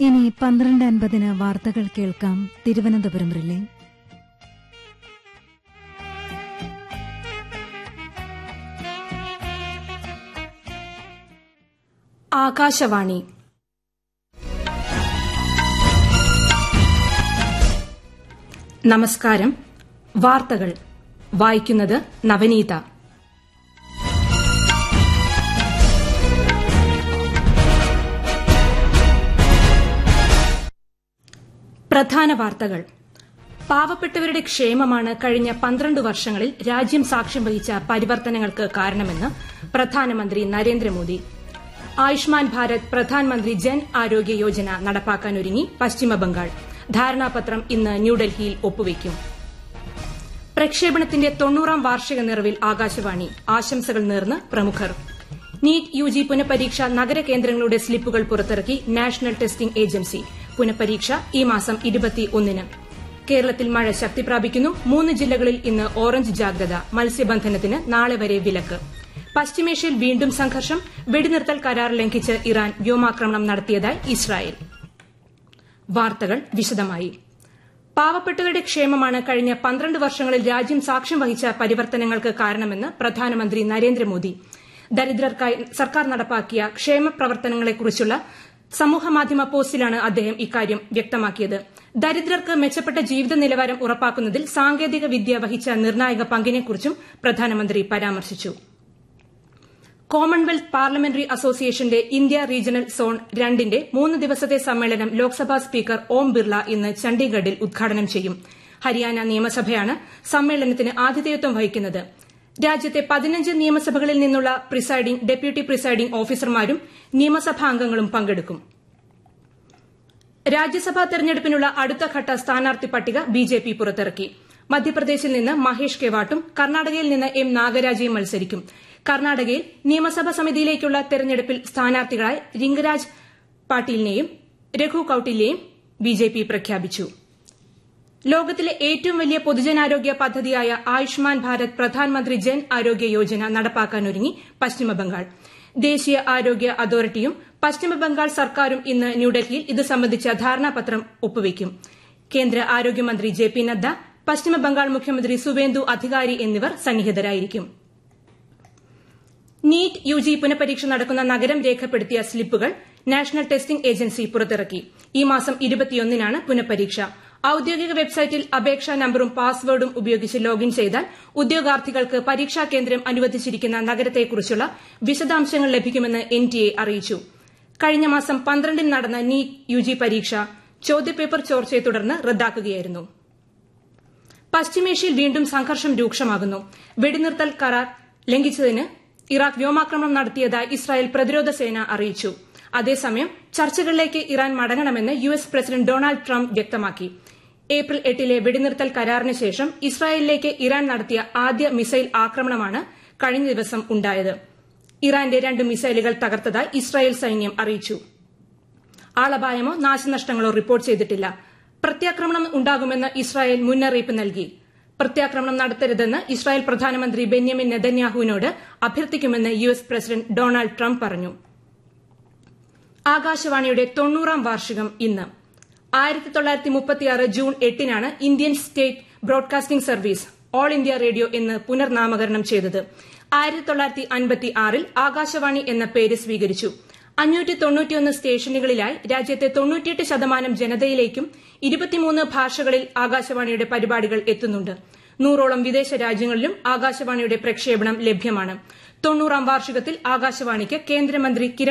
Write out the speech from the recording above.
ഇനി പന്ത്രണ്ട് അൻപതിന് വാർത്തകൾ കേൾക്കാം തിരുവനന്തപുരം റിലേ ആകാശവാണി നമസ്കാരം വാർത്തകൾ വായിക്കുന്നത് നവനീത പ്രധാന വാർത്തകൾ പാവപ്പെട്ടവരുടെ ക്ഷേമമാണ് കഴിഞ്ഞ പന്ത്രണ്ട് വർഷങ്ങളിൽ രാജ്യം സാക്ഷ്യം വഹിച്ച പരിവർത്തനങ്ങൾക്ക് കാരണമെന്ന് പ്രധാനമന്ത്രി നരേന്ദ്രമോദി ആയുഷ്മാൻ ഭാരത് പ്രധാനമന്ത്രി ജൻ ആരോഗ്യ യോജന നടപ്പാക്കാനൊരുങ്ങി പശ്ചിമബംഗാൾ ധാരണാപത്രം ഇന്ന് ന്യൂഡൽഹിയിൽ ഒപ്പുവയ്ക്കും പ്രക്ഷേപണത്തിന്റെ തൊണ്ണൂറാം വാർഷിക നിറവിൽ ആകാശവാണി ആശംസകൾ നേർന്ന് പ്രമുഖർ നീറ്റ് യു ജി പുനഃപരീക്ഷ നഗരകേന്ദ്രങ്ങളുടെ സ്ലിപ്പുകൾ പുറത്തിറക്കി നാഷണൽ ടെസ്റ്റിംഗ് ഏജൻസി പുനഃപരീക്ഷ ഈ മാസം ഇരുപത്തിയൊന്നിന് കേരളത്തിൽ മഴ ശക്തി പ്രാപിക്കുന്നു മൂന്ന് ജില്ലകളിൽ ഇന്ന് ഓറഞ്ച് ജാഗ്രത മത്സ്യബന്ധനത്തിന് നാളെ വരെ വിലക്ക് പശ്ചിമേഷ്യയിൽ വീണ്ടും സംഘർഷം വെടിനിർത്തൽ കരാർ ലംഘിച്ച് ഇറാൻ വ്യോമാക്രമണം നടത്തിയതായി ഇസ്രായേൽ വാർത്തകൾ വിശദമായി പാവപ്പെട്ടവരുടെ ക്ഷേമമാണ് കഴിഞ്ഞ പന്ത്രണ്ട് വർഷങ്ങളിൽ രാജ്യം സാക്ഷ്യം വഹിച്ച പരിവർത്തനങ്ങൾക്ക് കാരണമെന്ന് പ്രധാനമന്ത്രി നരേന്ദ്രമോദി ദരിദ്രർക്കായി സർക്കാർ നടപ്പാക്കിയ ക്ഷേമ പ്രവർത്തനങ്ങളെക്കുറിച്ചുള്ള സമൂഹമാധ്യമ പോസ്റ്റിലാണ് അദ്ദേഹം ഇക്കാര്യം വ്യക്തമാക്കിയത് ദരിദ്രർക്ക് മെച്ചപ്പെട്ട ജീവിത നിലവാരം ഉറപ്പാക്കുന്നതിൽ സാങ്കേതിക വിദ്യ വഹിച്ച നിർണായക പങ്കിനെക്കുറിച്ചും പ്രധാനമന്ത്രി പരാമർശിച്ചു കോമൺവെൽത്ത് പാർലമെന്ററി അസോസിയേഷന്റെ ഇന്ത്യ റീജിയണൽ സോൺ രണ്ടിന്റെ മൂന്ന് ദിവസത്തെ സമ്മേളനം ലോക്സഭാ സ്പീക്കർ ഓം ബിർള ഇന്ന് ചണ്ഡീഗഡിൽ ഉദ്ഘാടനം ചെയ്യും ഹരിയാന നിയമസഭയാണ് സമ്മേളനത്തിന് ആതിഥേയത്വം വഹിക്കുന്നത് രാജ്യത്തെ പതിനഞ്ച് നിയമസഭകളിൽ നിന്നുള്ള പ്രിസൈഡിംഗ് ഡെപ്യൂട്ടി പ്രിസൈഡിംഗ് ഓഫീസർമാരും നിയമസഭാംഗങ്ങളും പങ്കെടുക്കും രാജ്യസഭാ തെരഞ്ഞെടുപ്പിനുള്ള അടുത്തഘട്ട സ്ഥാനാർത്ഥി പട്ടിക ബിജെപി പുറത്തിറക്കി മധ്യപ്രദേശിൽ നിന്ന് മഹേഷ് കെവാട്ടും കർണാടകയിൽ നിന്ന് എം നാഗരാജയും മത്സരിക്കും കർണാടകയിൽ നിയമസഭാ സമിതിയിലേക്കുള്ള തെരഞ്ഞെടുപ്പിൽ സ്ഥാനാർത്ഥികളായി റിംഗരാജ് പാട്ടീലിനെയും രഘു കൌട്ടിലിനെയും ബിജെപി പ്രഖ്യാപിച്ചു ലോകത്തിലെ ഏറ്റവും വലിയ പൊതുജനാരോഗ്യ പദ്ധതിയായ ആയുഷ്മാൻ ഭാരത് പ്രധാനമന്ത്രി ജൻ ആരോഗ്യ യോജന നടപ്പാക്കാനൊരുങ്ങി പശ്ചിമബംഗാൾ ദേശീയ ആരോഗ്യ അതോറിറ്റിയും പശ്ചിമബംഗാൾ സർക്കാരും ഇന്ന് ന്യൂഡൽഹിയിൽ ഇത് സംബന്ധിച്ച ധാരണാപത്രം ഒപ്പുവയ്ക്കും കേന്ദ്ര ആരോഗ്യമന്ത്രി ജെ പി നദ്ദ പശ്ചിമബംഗാൾ മുഖ്യമന്ത്രി സുവേന്ദു അധികാരി എന്നിവർ സന്നിഹിതരായിരിക്കും നീറ്റ് യു ജി പുനഃപരീക്ഷ നടക്കുന്ന നഗരം രേഖപ്പെടുത്തിയ സ്ലിപ്പുകൾ നാഷണൽ ടെസ്റ്റിംഗ് ഏജൻസി പുറത്തിറക്കി ഈ മാസം ഇരുപത്തിയൊന്നിനാണ് പുനഃപരീക്ഷ ഔദ്യോഗിക വെബ്സൈറ്റിൽ അപേക്ഷാ നമ്പറും പാസ്വേഡും ഉപയോഗിച്ച് ലോഗിൻ ചെയ്താൽ ഉദ്യോഗാർത്ഥികൾക്ക് പരീക്ഷാ കേന്ദ്രം അനുവദിച്ചിരിക്കുന്ന നഗരത്തെക്കുറിച്ചുള്ള വിശദാംശങ്ങൾ ലഭിക്കുമെന്ന് എൻ ടി എ അറിയിച്ചു കഴിഞ്ഞ മാസം പന്ത്രണ്ടിന് നടന്ന നീറ്റ് യു ജി പരീക്ഷ ചോദ്യപേപ്പർ ചോർച്ചയെ തുടർന്ന് റദ്ദാക്കുകയായിരുന്നു പശ്ചിമേഷ്യയിൽ വീണ്ടും സംഘർഷം രൂക്ഷമാകുന്നു വെടിനിർത്തൽ കരാർ ലംഘിച്ചതിന് ഇറാഖ് വ്യോമാക്രമണം നടത്തിയതായി ഇസ്രായേൽ പ്രതിരോധ സേന അറിയിച്ചു അതേസമയം ചർച്ചകളിലേക്ക് ഇറാൻ മടങ്ങണമെന്ന് U S president Donald Trump വ്യക്തമാക്കി ഏപ്രിൽ എട്ടിലെ വെടിനിർത്തൽ കരാറിന് ശേഷം ഇസ്രായേലിലേക്ക് ഇറാൻ നടത്തിയ ആദ്യ മിസൈൽ ആക്രമണമാണ് കഴിഞ്ഞ ദിവസം ഉണ്ടായത് ഇറാന്റെ രണ്ട് മിസൈലുകൾ തകർത്തതായി ഇസ്രായേൽ സൈന്യം അറിയിച്ചു ആളപായമോ നാശനഷ്ടങ്ങളോ റിപ്പോർട്ട് ചെയ്തിട്ടില്ല പ്രത്യാക്രമണം ഉണ്ടാകുമെന്ന് ഇസ്രായേൽ മുന്നറിയിപ്പ് നൽകി പ്രത്യാക്രമണം നടത്തരുതെന്ന് ഇസ്രായേൽ പ്രധാനമന്ത്രി ബെന്യാമിൻ നെതന്യാഹുവിനോട് അഭ്യർത്ഥിക്കുമെന്ന് U S president Donald Trump പറഞ്ഞു ആകാശവാണിയുടെ തൊണ്ണൂറാം വാർഷികം ഇന്ന് ആയിരത്തി തൊള്ളായിരത്തി മുപ്പത്തിയാറ് ജൂൺ എട്ടിനാണ് Indian state broadcasting service All India Radio എന്ന് പുനർനാമകരണം ചെയ്തത് ആയിരത്തി തൊള്ളായിരത്തി അൻപത്തി ആറിൽ ആകാശവാണി എന്ന പേര് സ്വീകരിച്ചു അഞ്ഞൂറ്റി തൊണ്ണൂറ്റിയൊന്ന് സ്റ്റേഷനുകളിലായി രാജ്യത്തെ തൊണ്ണൂറ്റിയെട്ട് ശതമാനം ജനതയിലേക്കും ഇരുപത്തിമൂന്ന് ഭാഷകളിൽ ആകാശവാണിയുടെ പരിപാടികൾ എത്തുന്നുണ്ട് നൂറോളം വിദേശ രാജ്യങ്ങളിലും ആകാശവാണിയുടെ പ്രക്ഷേപണം ലഭ്യമാണ് തൊണ്ണൂറാം വാർഷികത്തിൽ ആകാശവാണിക്ക് കേന്ദ്രമന്ത്രി കിരൺ